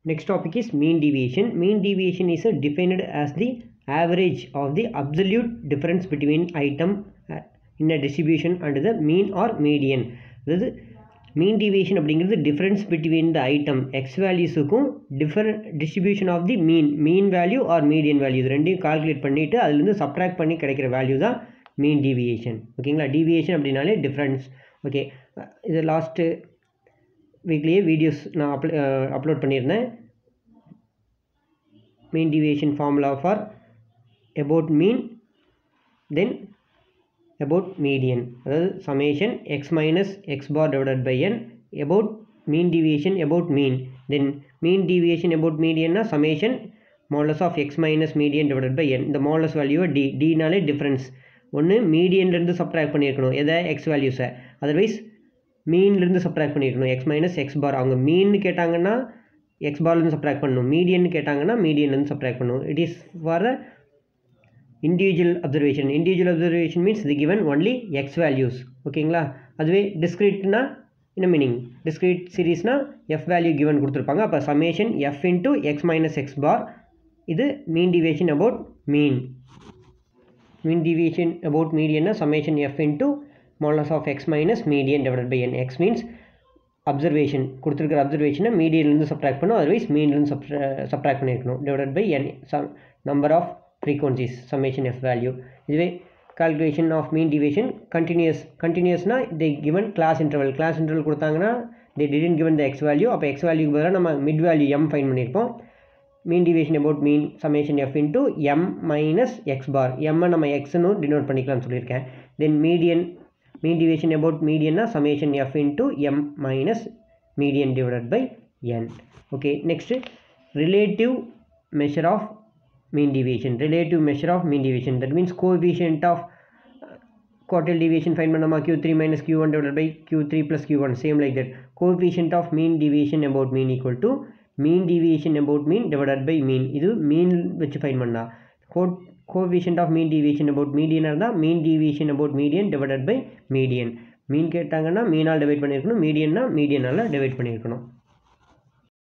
next topic is mean deviation mean deviation is uh, defined as the average of the absolute difference between item uh, in a distribution and the mean or median அதாவது mean deviation அப்படிங்கிறது difference between the item X வேல்யூஸுக்கும் different distribution of the mean mean value or median value இது ரெண்டையும் calculate பண்ணிவிட்டு அதுலேருந்து subtract பண்ணி கிடைக்கிற value தான் மீன் டிவியேஷன் ஓகேங்களா டிவியேஷன் அப்படின்னாலே டிஃப்ரென்ஸ் ஓகே இது லாஸ்ட்டு வீக்லேயே வீடியோஸ் நான் அப்ல அப்லோட் பண்ணியிருந்தேன் mean deviation formula for about mean then about median அதாவது summation X minus X bar divided by N about mean deviation about mean then mean deviation about மீடியன்னா summation modulus of X minus median divided by N இந்த modulus வேல்யூவை D டினாலே difference ஒன்று மீடியன்லேருந்து subtract பண்ணியிருக்கணும் எதை X வேல்யூஸை otherwise மீன்லேருந்து subtract பண்ணியிருக்கணும் X minus X bar அவங்க மீன்னு கேட்டாங்கன்னா எக்ஸ் பார்லேருந்து சப்ட்ராக்ட் பண்ணணும் மீடியன் கேட்டாங்கன்னா மீடியன்லேருந்து சப்ட்ராக்ட் பண்ணணும் it is for individual observation individual observation means the given only X values ஓகேங்களா அதுவே டிஸ்கிரிட்னா என்ன மீனிங் டிஸ்கிரிட் சீரீஸ்னால் எஃப் வேல்யூ கிவன் கொடுத்துருப்பாங்க அப்போ summation F into X minus X bar இது mean deviation about mean mean deviation about மீடியன்னா summation F into modulus of X minus median divided by N X means observation கொடுத்துருக்கிற அப்சர்வேஷனை மீடியன்லேருந்து subtract பண்ணும் otherwise மீன்லேருந்து சப்ட்ரா சப்ட்ராக்ட் பண்ணியிருக்கணும் divided by N sum number of frequencies summation f value இதுவே calculation of mean deviation continuous continuousனா they given class interval class interval கொடுத்தாங்கன்னா they didn't given the x value அப்போ x value பதிலாக நம்ம mid value m find பண்ணியிருப்போம் mean deviation about mean summation f into m minus x bar m நம்ம xன்னு denote பண்ணிக்கலாம்னு சொல்லியிருக்கேன் then median mean deviation about median summation f into m minus median divided by n okay next relative measure of mean deviation relative measure of mean deviation that means coefficient of uh, quartile deviation find பண்ணோமா q3 minus q1 divided by q3 plus q1 same like that coefficient of mean deviation about mean equal to mean deviation about mean divided by mean இது mean வச்சு find பண்ணா coefficient of mean deviation about median இருந்தால் mean deviation about median divided by median மீன் கேட்டாங்கன்னா மீனால் divide பண்ணியிருக்கணும் மீடியன்னா மீடியனால் divide பண்ணியிருக்கணும்